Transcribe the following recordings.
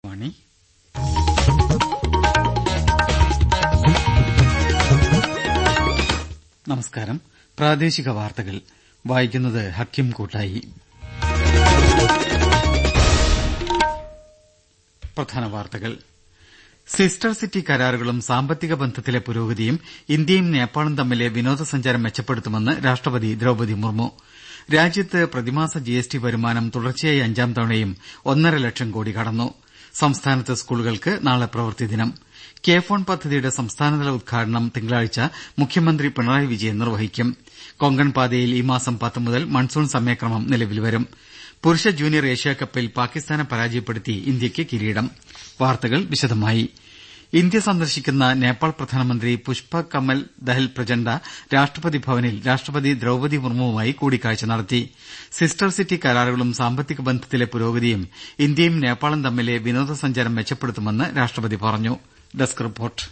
വാണി നമസ്കാരം പ്രാദേശിക വാർത്തകൾ വായിക്കുന്നത് ഹക്കിം കൂട്ടായി പ്രധാന വാർത്തകൾ സിസ്റ്റർ സിറ്റി കരാറുകളും സാമ്പത്തിക ബന്ധത്തിലെ പുരോഗതിയും ഇന്ത്യയും നേപ്പാളും തമ്മിലെ വിനോദസഞ്ചാരം മെച്ചപ്പെടുത്തുമെന്ന് രാഷ്ട്രപതി ദ്രൌപദി മുർമു രാജ്യത്ത് പ്രതിമാസ ജിഎസ്ടി വരുമാനം തുടർച്ചയായി അഞ്ചാം തവണയും ഒന്നര ലക്ഷം കോടി കടന്നു സംസ്ഥാനത്ത് സ്കൂളുകൾക്ക് നാളെ പ്രവൃത്തിദിനം കെ ഫോൺ പദ്ധതിയുടെ സംസ്ഥാനതല ഉദ്ഘാടനം തിങ്കളാഴ്ച മുഖ്യമന്ത്രി പിണറായി വിജയൻ നിർവഹിക്കും കൊങ്കൺ പാതയിൽ ഈ മാസം പത്ത് മുതൽ മൺസൂൺ സമയക്രമം നിലവിൽ വരും പുരുഷ ജൂനിയർ ഏഷ്യാകപ്പിൽ പാകിസ്ഥാനെ പരാജയപ്പെടുത്തി ഇന്ത്യക്ക് കിരീടം വാർത്തകൾ വിശദമായി ഇന്ത്യ സന്ദർശിക്കുന്ന നേപ്പാൾ പ്രധാനമന്ത്രി പുഷ്പ കമൽ ദഹൽ പ്രചണ്ഡ രാഷ്ട്രപതി ഭവനിൽ രാഷ്ട്രപതി ദ്രൌപദി മുർമുവുമായി കൂടിക്കാഴ്ച നടത്തി സിസ്റ്റർ സിറ്റി കരാറുകളും സാമ്പത്തിക ബന്ധത്തിലെ പുരോഗതിയും ഇന്ത്യയും നേപ്പാളും തമ്മിലെ വിനോദസഞ്ചാരം മെച്ചപ്പെടുത്തുമെന്ന് രാഷ്ട്രപതി പറഞ്ഞു ഡെസ്ക് റിപ്പോർട്ട്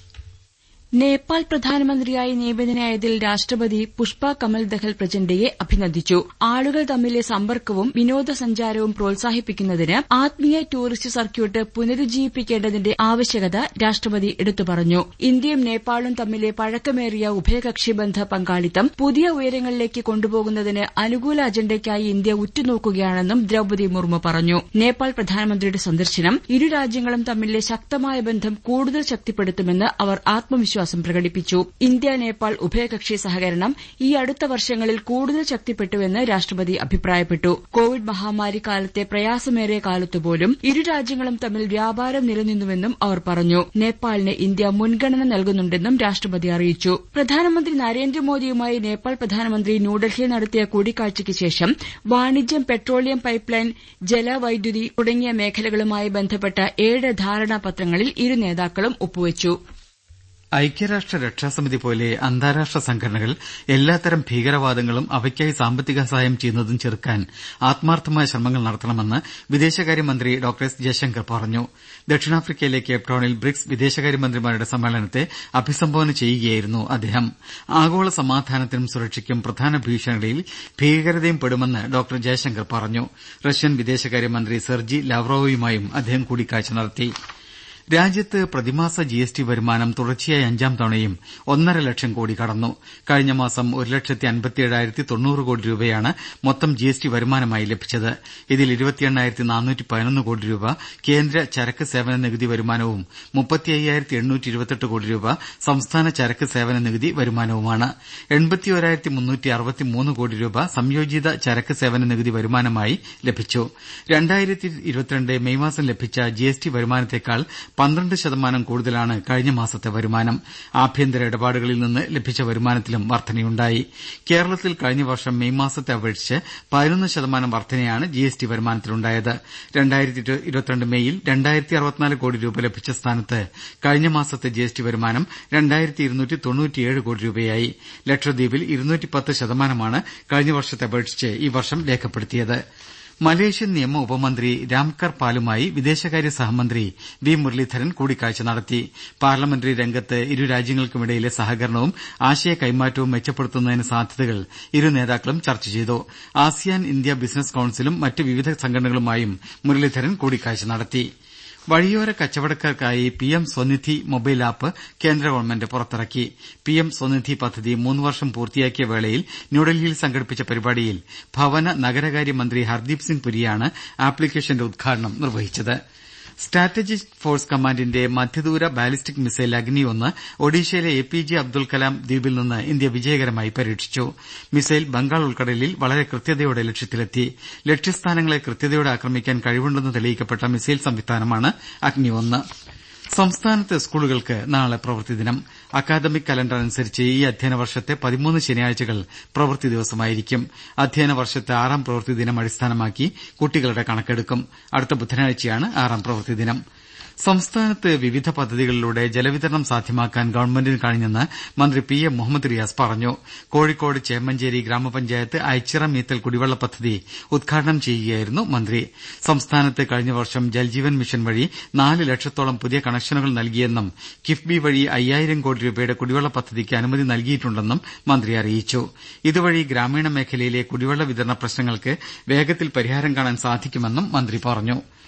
നേപ്പാൾ പ്രധാനമന്ത്രിയായി നിയമിതനായതിൽ രാഷ്ട്രപതി പുഷ്പ കമൽ ദഹൽ പ്രചണ്ഡയെ അഭിനന്ദിച്ചു ആളുകൾ തമ്മിലെ സമ്പർക്കവും വിനോദസഞ്ചാരവും പ്രോത്സാഹിപ്പിക്കുന്നതിന് ആത്മീയ ടൂറിസ്റ്റ് സർക്യൂട്ട് പുനരുജ്ജീവിപ്പിക്കേണ്ടതിന്റെ ആവശ്യകത രാഷ്ട്രപതി എടുത്തു പറഞ്ഞു ഇന്ത്യയും നേപ്പാളും തമ്മിലെ പഴക്കമേറിയ ഉഭയകക്ഷി ബന്ധ പങ്കാളിത്തം പുതിയ ഉയരങ്ങളിലേക്ക് കൊണ്ടുപോകുന്നതിന് അനുകൂല അജണ്ടയ്ക്കായി ഇന്ത്യ ഉറ്റുനോക്കുകയാണെന്നും ദ്രൌപദി മുർമു പറഞ്ഞു നേപ്പാൾ പ്രധാനമന്ത്രിയുടെ സന്ദർശനം ഇരു രാജ്യങ്ങളും തമ്മിലെ ശക്തമായ ബന്ധം കൂടുതൽ ശക്തിപ്പെടുത്തുമെന്ന് അവർ ആത്മവിശ്വാസം വിശ്വാസം പ്രകടിപ്പിച്ചു ഇന്ത്യ നേപ്പാൾ ഉഭയകക്ഷി സഹകരണം ഈ അടുത്ത വർഷങ്ങളിൽ കൂടുതൽ ശക്തിപ്പെട്ടുവെന്ന് രാഷ്ട്രപതി അഭിപ്രായപ്പെട്ടു കോവിഡ് മഹാമാരി കാലത്തെ പ്രയാസമേറിയ കാലത്തുപോലും ഇരു രാജ്യങ്ങളും തമ്മിൽ വ്യാപാരം നിലനിന്നുവെന്നും അവർ പറഞ്ഞു നേപ്പാളിന് ഇന്ത്യ മുൻഗണന നൽകുന്നുണ്ടെന്നും രാഷ്ട്രപതി അറിയിച്ചു പ്രധാനമന്ത്രി നരേന്ദ്രമോദിയുമായി നേപ്പാൾ പ്രധാനമന്ത്രി ന്യൂഡൽഹിയിൽ നടത്തിയ കൂടിക്കാഴ്ചയ്ക്ക് ശേഷം വാണിജ്യം പെട്രോളിയം പൈപ്പ് ലൈൻ ജലവൈദ്യുതി തുടങ്ങിയ മേഖലകളുമായി ബന്ധപ്പെട്ട ഏഴ് ധാരണാപത്രങ്ങളിൽ ഇരു നേതാക്കളും ഒപ്പുവച്ചു ഐക്യരാഷ്ട്ര രക്ഷാസമിതി പോലെ അന്താരാഷ്ട്ര സംഘടനകൾ എല്ലാത്തരം ഭീകരവാദങ്ങളും അവയ്ക്കായി സാമ്പത്തിക സഹായം ചെയ്യുന്നതും ചെറുക്കാൻ ആത്മാർത്ഥമായ ശ്രമങ്ങൾ നടത്തണമെന്ന് വിദേശകാര്യമന്ത്രി ഡോക്ടർ എസ് ജയശങ്കർ പറഞ്ഞു ദക്ഷിണാഫ്രിക്കയിലെ കേപ്ടൌണിൽ ബ്രിക്സ് വിദേശകാര്യമന്ത്രിമാരുടെ സമ്മേളനത്തെ അഭിസംബോധന ചെയ്യുകയായിരുന്നു അദ്ദേഹം ആഗോള സമാധാനത്തിനും സുരക്ഷയ്ക്കും പ്രധാന ഭീഷണികളിൽ ഭീകരതയും പെടുമെന്ന് ഡോക്ടർ ജയശങ്കർ പറഞ്ഞു റഷ്യൻ വിദേശകാര്യമന്ത്രി സെർജി ലാവ്റോവയുമായും അദ്ദേഹം കൂടിക്കാഴ്ച നടത്തി രാജ്യത്ത് പ്രതിമാസ ജിഎസ്ടി വരുമാനം തുടർച്ചയായി അഞ്ചാം തവണയും ഒന്നര ലക്ഷം കോടി കടന്നു കഴിഞ്ഞ മാസം ഒരു ലക്ഷത്തി അൻപത്തിയേഴായിരത്തി തൊണ്ണൂറ് കോടി രൂപയാണ് മൊത്തം ജിഎസ്ടി വരുമാനമായി ലഭിച്ചത് ഇതിൽ ഇരുപത്തിയെണ്ണായിരത്തി നാനൂറ്റി പതിനൊന്ന് കോടി രൂപ കേന്ദ്ര ചരക്ക് സേവന നികുതി വരുമാനവും മുപ്പത്തി അയ്യായിരത്തി എണ്ണൂറ്റി ഇരുപത്തെട്ട് കോടി രൂപ സംസ്ഥാന ചരക്ക് സേവന നികുതി വരുമാനവുമാണ് എൺപത്തിയോരായിരത്തി മുന്നൂറ്റി അറുപത്തിമൂന്ന് കോടി രൂപ സംയോജിത ചരക്ക് സേവന നികുതി വരുമാനമായി ലഭിച്ചു രണ്ടായിരത്തി ഇരുപത്തിരണ്ട് മെയ് മാസം ലഭിച്ച ജിഎസ്ടി വരുമാനത്തേക്കാൾ പന്ത്രണ്ട് ശതമാനം കൂടുതലാണ് കഴിഞ്ഞ മാസത്തെ വരുമാനം ആഭ്യന്തര ഇടപാടുകളിൽ നിന്ന് ലഭിച്ച വരുമാനത്തിലും വർധനയുണ്ടായി കേരളത്തിൽ കഴിഞ്ഞ വർഷം മെയ് മാസത്തെ അപേക്ഷിച്ച് പതിനൊന്ന് ശതമാനം വർധനയാണ് ജിഎസ്ടി വരുമാനത്തിലുണ്ടായത് രണ്ടായിരത്തി മെയ്യിൽ രണ്ടായിരത്തി അറുപത്തിനാല് കോടി രൂപ ലഭിച്ച സ്ഥാനത്ത് കഴിഞ്ഞ മാസത്തെ ജിഎസ്ടി വരുമാനം രണ്ടായിരത്തി ഇരുന്നൂറ്റി തൊണ്ണൂറ്റിയേഴ് കോടി രൂപയായി ലക്ഷദ്വീപിൽ ഇരുന്നൂറ്റിപ്പത്ത് ശതമാനമാണ് കഴിഞ്ഞ വർഷത്തെ അപേക്ഷിച്ച് ഈ വർഷം രേഖപ്പെടുത്തിയത് മലേഷ്യൻ നിയമ ഉപമന്ത്രി രാംകർ പാലുമായി വിദേശകാര്യ സഹമന്ത്രി വി മുരളീധരൻ കൂടിക്കാഴ്ച നടത്തി പാർലമെന്ററി രംഗത്ത് ഇരു രാജ്യങ്ങൾക്കുമിടയിലെ സഹകരണവും ആശയ കൈമാറ്റവും മെച്ചപ്പെടുത്തുന്നതിന് സാധ്യതകൾ ഇരു നേതാക്കളും ചർച്ച ചെയ്തു ആസിയാൻ ഇന്ത്യ ബിസിനസ് കൌൺസിലും മറ്റ് വിവിധ സംഘടനകളുമായും മുരളീധരൻ കൂടിക്കാഴ്ച നടത്തി വഴിയോര കച്ചവടക്കാർക്കായി P M Svanidhi mobile app കേന്ദ്ര ഗവൺമെന്റ് പുറത്തിറക്കി പി എം സ്വനിധി പദ്ധതി മൂന്ന് വർഷം പൂർത്തിയാക്കിയ വേളയിൽ ന്യൂഡൽഹിയിൽ സംഘടിപ്പിച്ച പരിപാടിയിൽ ഭവന നഗരകാര്യ മന്ത്രി ഹർദീപ് സിംഗ് പുരിയാണ് ആപ്ലിക്കേഷന്റെ ഉദ്ഘാടനം നിർവഹിച്ചത് സ്ട്രാറ്റജിക് ഫോഴ്സ് കമാൻഡിന്റെ മധ്യദൂര ബാലിസ്റ്റിക് മിസൈൽ അഗ്നി ഒന്ന് ഒഡീഷയിലെ A P J Abdul Kalam ദ്വീപിൽ നിന്ന് ഇന്ത്യ വിജയകരമായി പരീക്ഷിച്ചു മിസൈൽ ബംഗാൾ ഉൾക്കടലിൽ വളരെ കൃത്യതയോടെ ലക്ഷ്യത്തിലെത്തി ലക്ഷ്യസ്ഥാനങ്ങളെ കൃത്യതയോടെ ആക്രമിക്കാൻ കഴിവുണ്ടെന്ന് തെളിയിക്കപ്പെട്ട മിസൈൽ സംവിധാനമാണ് അഗ്നി ഒന്ന് സംസ്ഥാനത്തെ സ്കൂളുകൾക്ക് നാളെ പ്രവൃത്തിദിനം അക്കാദമിക് കലണ്ടർ അനുസരിച്ച് ഈ അധ്യയന വർഷത്തെ പതിമൂന്ന് ശനിയാഴ്ചകൾ പ്രവൃത്തി ദിവസമായിരിക്കും അധ്യയന വർഷത്തെ ആറാം പ്രവൃത്തി ദിനം അടിസ്ഥാനമാക്കി കുട്ടികളുടെ കണക്കെടുക്കും അടുത്ത ബുധനാഴ്ചയാണ് ആറാം പ്രവൃത്തി ദിനം സംസ്ഥാനത്ത് വിവിധ പദ്ധതികളിലൂടെ ജലവിതരണം സാധ്യമാക്കാൻ ഗവൺമെന്റിന് കഴിഞ്ഞെന്ന് മന്ത്രി പി എ മുഹമ്മദ് റിയാസ് പറഞ്ഞു കോഴിക്കോട് ചേമഞ്ചേരി ഗ്രാമപഞ്ചായത്ത് ഐച്ചിറ മീത്തൽ കുടിവെള്ള പദ്ധതി ഉദ്ഘാടനം ചെയ്യുകയായിരുന്നു മന്ത്രി സംസ്ഥാനത്ത് കഴിഞ്ഞ വർഷം ജൽജീവൻ മിഷൻ വഴി നാല് ലക്ഷത്തോളം പുതിയ കണക്ഷനുകൾ നൽകിയെന്നും കിഫ്ബി വഴി അയ്യായിരം കോടി രൂപയുടെ കുടിവെള്ള പദ്ധതിക്ക് അനുമതി നൽകിയിട്ടുണ്ടെന്നും മന്ത്രി അറിയിച്ചു ഇതുവഴി ഗ്രാമീണ മേഖലയിലെ കുടിവെള്ള വിതരണ പ്രശ്നങ്ങൾക്ക് വേഗത്തിൽ പരിഹാരം കാണാൻ സാധിക്കുമെന്നും മന്ത്രി പറഞ്ഞു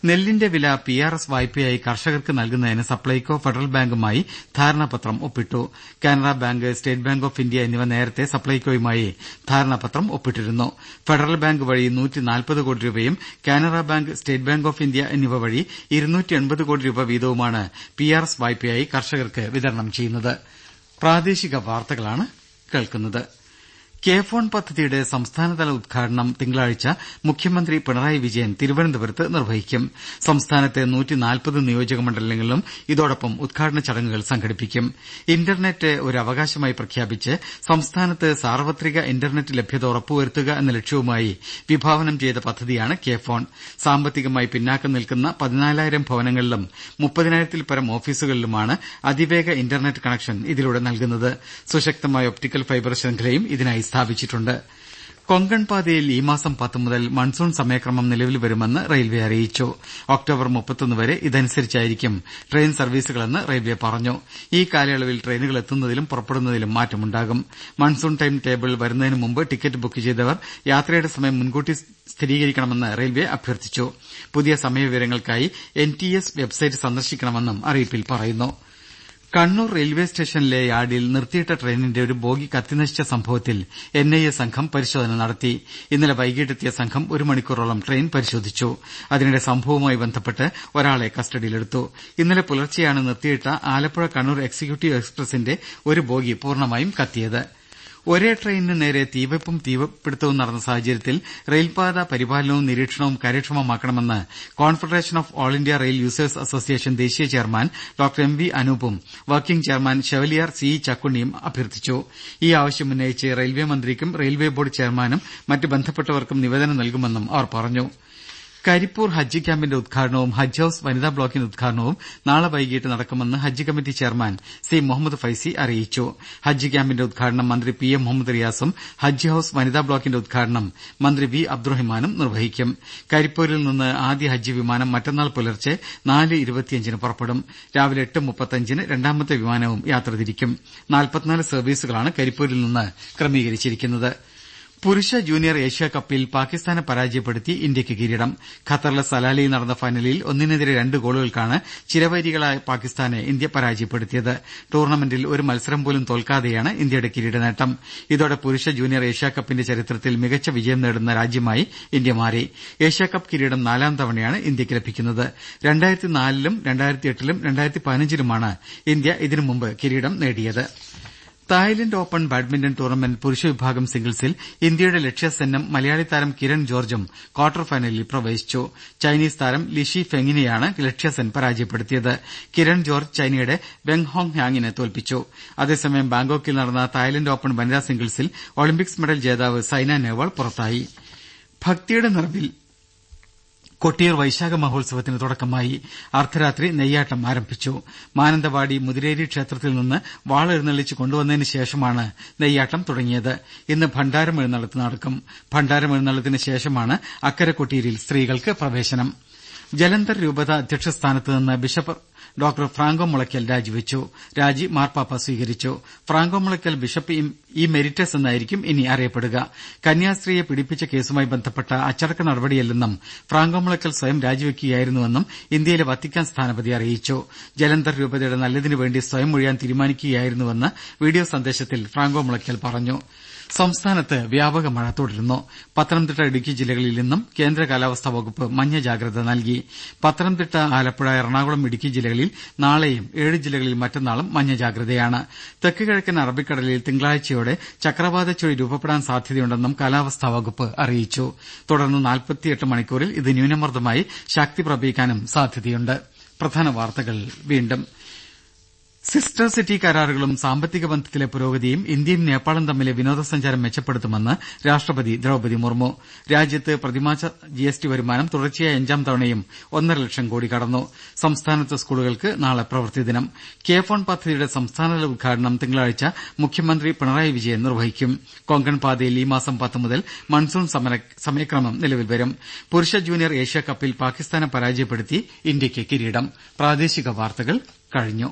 നെല്ലിന്റെ വില പി ആർ എസ് വായ്പയായി കർഷകർക്ക് നൽകുന്നതിന് സപ്ലൈകോ ഫെഡറൽ ബാങ്കുമായി ധാരണാപത്രം ഒപ്പിട്ടു Canara bank state bank of India എന്നിവ നേരത്തെ സപ്ലൈകോയുമായി ധാരണാപത്രം ഒപ്പിട്ടിരുന്നു ഫെഡറൽ ബാങ്ക് വഴി കോടി രൂപയും Canara bank state bank of India എന്നിവ വഴി കോടി രൂപ വീതവുമാണ് പി ആർ എസ് വായ്പയായി കർഷകർക്ക് വിതരണം ചെയ്യുന്നത് പ്രാദേശിക വാർത്തകളാണ് കേൾക്കുന്നത് കെ ഫോൺ പദ്ധതിയുടെ സംസ്ഥാനതല ഉദ്ഘാടനം തിങ്കളാഴ്ച മുഖ്യമന്ത്രി പിണറായി വിജയൻ തിരുവനന്തപുരത്ത് നിർവഹിക്കും സംസ്ഥാനത്തെ നിയോജക മണ്ഡലങ്ങളിലും ഇതോടൊപ്പം ഉദ്ഘാടന ചടങ്ങുകൾ സംഘടിപ്പിക്കും ഇന്റർനെറ്റ് ഒരു അവകാശമായി പ്രഖ്യാപിച്ച് സംസ്ഥാനത്ത് സാർവത്രിക ഇന്റർനെറ്റ് ലഭ്യത ഉറപ്പുവരുത്തുക എന്ന ലക്ഷ്യവുമായി വിഭാവനം ചെയ്ത പദ്ധതിയാണ് കെ ഫോൺ സാമ്പത്തികമായി പിന്നാക്കം നിൽക്കുന്ന പതിനാലായിരം ഭവനങ്ങളിലും മുപ്പതിനായിരത്തിൽ പരം ഓഫീസുകളിലുമാണ് അതിവേഗ ഇന്റർനെറ്റ് കണക്ഷൻ ഇതിലൂടെ നൽകുന്നത് സുശക്തമായ ഒപ്റ്റിക്കൽ ഫൈബർ ശൃംഖലയും ഇതിനായി സ്ഥാപിച്ചിട്ടുണ്ട് കൊങ്കൺ പാതയിൽ ഈ മാസം പത്ത് മുതൽ മൺസൂൺ സമയക്രമം നിലവിൽ വരുമെന്ന് റെയിൽവെ അറിയിച്ചു ഒക്ടോബർ മുപ്പത്തൊന്ന് വരെ ഇതനുസരിച്ചായിരിക്കും ട്രെയിൻ സർവീസുകളെന്ന് റെയിൽവെ പറഞ്ഞു ഈ കാലയളവിൽ ട്രെയിനുകൾ എത്തുന്നതിലും പുറപ്പെടുന്നതിലും മാറ്റമുണ്ടാകും മൺസൂൺ ടൈം ടേബിൾ വരുന്നതിന് മുമ്പ് ടിക്കറ്റ് ബുക്ക് ചെയ്തവർ യാത്രയുടെ സമയം മുൻകൂട്ടി സ്ഥിരീകരിക്കണമെന്ന് റെയിൽവെ അഭ്യർത്ഥിച്ചു പുതിയ സമയവിവരങ്ങൾക്കായി എൻ ടി എസ് വെബ്സൈറ്റ് സന്ദർശിക്കണമെന്നും അറിയിപ്പിൽ പറയുന്നു കണ്ണൂർ റെയിൽവേ സ്റ്റേഷനിലെ യാർഡിൽ നിർത്തിയിട്ട ട്രെയിനിന്റെ ഒരു ബോഗി കത്തിനശിച്ച സംഭവത്തിൽ എൻ ഐ എ സംഘം പരിശോധന നടത്തി ഇന്നലെ വൈകിട്ടെത്തിയ സംഘം ഒരു മണിക്കൂറോളം ട്രെയിൻ പരിശോധിച്ചു അതിനിടെ സംഭവവുമായി ബന്ധപ്പെട്ട് ഒരാളെ കസ്റ്റഡിയിലെടുത്തു ഇന്നലെ പുലർച്ചെയാണ് നിർത്തിയിട്ട ആലപ്പുഴ കണ്ണൂർ എക്സിക്യൂട്ടീവ് എക്സ്പ്രസിന്റെ ഒരു ബോഗി പൂർണ്ണമായും കത്തിയത് ഒരേ ട്രെയിനിന് നേരെ തീവെപ്പും തീപിടുത്തവും നടന്ന സാഹചര്യത്തിൽ റെയിൽപാത പരിപാലനവും നിരീക്ഷണവും കാര്യക്ഷമമാക്കണമെന്ന് confederation of all India rail users association ദേശീയ ചെയർമാൻ ഡോക്ടർ എം വി അനൂപും വർക്കിംഗ് ചെയർമാൻ ഷെവലിയാർ സി ചക്കുണ്ണിയും അഭ്യർത്ഥിച്ചു ഈ ആവശ്യമുന്നയിച്ച് റെയിൽവേ മന്ത്രിക്കും റെയിൽവേ ബോർഡ് ചെയർമാനും മറ്റ് ബന്ധപ്പെട്ടവർക്കും നിവേദനം നൽകുമെന്നും അവർ പറഞ്ഞു കരിപ്പൂർ ഹജ്ജ് ക്യാമ്പിന്റെ ഉദ്ഘാടനവും ഹജ്ജ് ഹൌസ് വനിതാ ബ്ലോക്കിന്റെ ഉദ്ഘാടനവും നാളെ വൈകിട്ട് നടക്കുമെന്ന് Hajj committee chairman C Muhammad Faizy അറിയിച്ചു ഹജ്ജ് ക്യാമ്പിന്റെ ഉദ്ഘാടനം മന്ത്രി പി എം മുഹമ്മദ് റിയാസും ഹജ്ജ് ഹൌസ് വനിതാ ബ്ലോക്കിന്റെ ഉദ്ഘാടനം മന്ത്രി വി അബ്ദുറഹിമാനും നിർവഹിക്കും കരിപ്പൂരിൽ നിന്ന് ആദ്യ ഹജ്ജ് വിമാനം മറ്റന്നാൾ പുലർച്ചെ നാല് ഇരുപത്തിയഞ്ചിന് പുറപ്പെടും രാവിലെ എട്ട് മുപ്പത്തഞ്ചിന് രണ്ടാമത്തെ വിമാനവും യാത്ര തിരിക്കും നാൽപ്പത്തിനാല് സർവീസുകളാണ് കരിപ്പൂരിൽ നിന്ന് ക്രമീകരിച്ചിരിക്കുന്നത് പുരുഷ ജൂനിയർ ഏഷ്യാ കപ്പിൽ പാകിസ്ഥാനെ പരാജയപ്പെടുത്തി ഇന്ത്യക്ക് കിരീടം ഖത്തറിലെ സലാലയിൽ നടന്ന ഫൈനലിൽ ഒന്നിനെതിരെ രണ്ട് ഗോളുകൾക്കാണ് ചിരവൈരികളായ പാകിസ്ഥാനെ ഇന്ത്യ പരാജയപ്പെടുത്തിയത് ടൂർണമെന്റിൽ ഒരു മത്സരം പോലും തോൽക്കാതെയാണ് ഇന്ത്യയുടെ കിരീട നേട്ടം ഇതോടെ പുരുഷ ജൂനിയർ ഏഷ്യാ കപ്പിന്റെ ചരിത്രത്തിൽ മികച്ച വിജയം നേടുന്ന രാജ്യമായി ഇന്ത്യ മാറി ഏഷ്യാകപ്പ് കിരീടം നാലാം തവണയാണ് ഇന്ത്യക്ക് ലഭിക്കുന്നത് രണ്ടായിരത്തി നാലിലും രണ്ടായിരത്തി എട്ടിലും രണ്ടായിരത്തി പതിനഞ്ചിലുമാണ് ഇന്ത്യ ഇതിനു മുമ്പ് കിരീടം നേടിയത് തായ്ലന്റ് ഓപ്പൺ ബാഡ്മിന്റൺ ടൂർണമെന്റ് പുരുഷ വിഭാഗം സിംഗിൾസിൽ ഇന്ത്യയുടെ ലക്ഷ്യ സെന്നും മലയാളി താരം കിരൺ ജോർജും ക്വാർട്ടർ ഫൈനലിൽ പ്രവേശിച്ചു ചൈനീസ് താരം ലിഷി ഫെങ്ങിനെയാണ് ലക്ഷ്യസെൻ പരാജയപ്പെടുത്തിയത് കിരൺ ജോർജ് ചൈനയുടെ വെങ് ഹോങ് ഹാങ്ങിനെ തോൽപ്പിച്ചു അതേസമയം ബാങ്കോക്കിൽ നടന്ന തായ്ലന്റ് ഓപ്പൺ വനിതാ സിംഗിൾസിൽ ഒളിമ്പിക്സ് മെഡൽ ജേതാവ് സൈന നെഹ്വാൾ പുറത്തായി ഭക്തിയുടെ നിറവിൽ കൊട്ടിയൂർ വൈശാഖ മഹോത്സവത്തിന് തുടക്കമായി അർദ്ധരാത്രി നെയ്യാട്ടം ആരംഭിച്ചു മാനന്തവാടി മുതിരേരി ക്ഷേത്രത്തിൽ നിന്ന് വാളെഴുന്നള്ളിച്ച് കൊണ്ടുവന്നതിന് ശേഷമാണ് നെയ്യാട്ടം തുടങ്ങിയത് ഇന്ന് ഭണ്ഡാരം എഴുന്നള്ളത്ത് നടക്കും ഭണ്ഡാരം എഴുന്നള്ളത്തിന് ശേഷമാണ് അക്കരെ കൊട്ടിയൂരിൽ സ്ത്രീകൾക്ക് പ്രവേശനം ജലന്ധർ രൂപത അധ്യക്ഷ സ്ഥാനത്ത് നിന്ന് ബിഷപ്പ് ഡോക്ടർ ഫ്രാങ്കോ മുളയ്ക്കൽ രാജിവെച്ചു രാജി മാർപ്പാപ്പ സ്വീകരിച്ചു Franco Mulakkal bishop emeritus എന്നായിരിക്കും ഇനി അറിയപ്പെടുക കന്യാസ്ത്രീയെ പീഡിപ്പിച്ച കേസുമായി ബന്ധപ്പെട്ട അച്ചടക്ക നടപടിയല്ലെന്നും ഫ്രാങ്കോ മുളയ്ക്കൽ സ്വയം രാജിവെക്കുകയായിരുന്നുവെന്നും ഇന്ത്യയിലെ വത്തിക്കാൻ സ്ഥാനപതി അറിയിച്ചു ജലന്ധർ രൂപതയുടെ നല്ലതിനു വേണ്ടി സ്വയം ഒഴിയാൻ തീരുമാനിക്കുകയായിരുന്നുവെന്ന് വീഡിയോ സന്ദേശത്തിൽ ഫ്രാങ്കോ മുളയ്ക്കൽ പറഞ്ഞു സംസ്ഥാനത്ത് വ്യാപക മഴ തുടരുന്നു പത്തനംതിട്ട ഇടുക്കി ജില്ലകളിൽ ഇന്നും കേന്ദ്ര കാലാവസ്ഥാ വകുപ്പ് മഞ്ഞ ജാഗ്രത നൽകി പത്തനംതിട്ട ആലപ്പുഴ എറണാകുളം ഇടുക്കി ജില്ലകളിൽ നാളെയും ഏഴ് ജില്ലകളിൽ മറ്റന്നാളും മഞ്ഞ ജാഗ്രതയാണ് തെക്ക് കിഴക്കൻ അറബിക്കടലിൽ തിങ്കളാഴ്ചയോടെ ചക്രവാത ചുഴി രൂപപ്പെടാൻ സാധ്യതയുണ്ടെന്നും കാലാവസ്ഥാ വകുപ്പ് അറിയിച്ചു തുടർന്ന് നാൽപ്പത്തിയെട്ട് മണിക്കൂറിൽ ഇത് ന്യൂനമർദ്ദമായി ശക്തി പ്രാപിക്കാനും സാധ്യതയുണ്ട് പ്രധാന വാർത്തകൾ വീണ്ടും സിസ്റ്റർ സിറ്റി കരാറുകളും സാമ്പത്തിക ബന്ധത്തിലെ പുരോഗതിയും ഇന്ത്യയും നേപ്പാളും തമ്മിലെ വിനോദസഞ്ചാരം മെച്ചപ്പെടുത്തുമെന്ന് രാഷ്ട്രപതി ദ്രൌപതി മുർമു രാജ്യത്ത് പ്രതിമാസ ജി എസ് ടി വരുമാനം തുടർച്ചയായ അഞ്ചാം തവണയും ഒന്നര ലക്ഷം കോടി കടന്നു സംസ്ഥാനത്തെ സ്കൂളുകൾക്ക് നാളെ പ്രവൃത്തിദിനം കെ ഫോൺ പദ്ധതിയുടെ സംസ്ഥാനതല ഉദ്ഘാടനം തിങ്കളാഴ്ച മുഖ്യമന്ത്രി പിണറായി വിജയൻ നിർവഹിക്കും കൊങ്കൺ പാതയിൽ ഈ മാസം പത്ത് മുതൽ മൺസൂൺ സമയക്രമം നിലവിൽ വരും പുരുഷ ജൂനിയർ ഏഷ്യാ കപ്പിൽ പാകിസ്ഥാനെ പരാജയപ്പെടുത്തി ഇന്ത്യക്ക് കിരീടം പ്രാദേശിക വാർത്തകൾ കഴിഞ്ഞു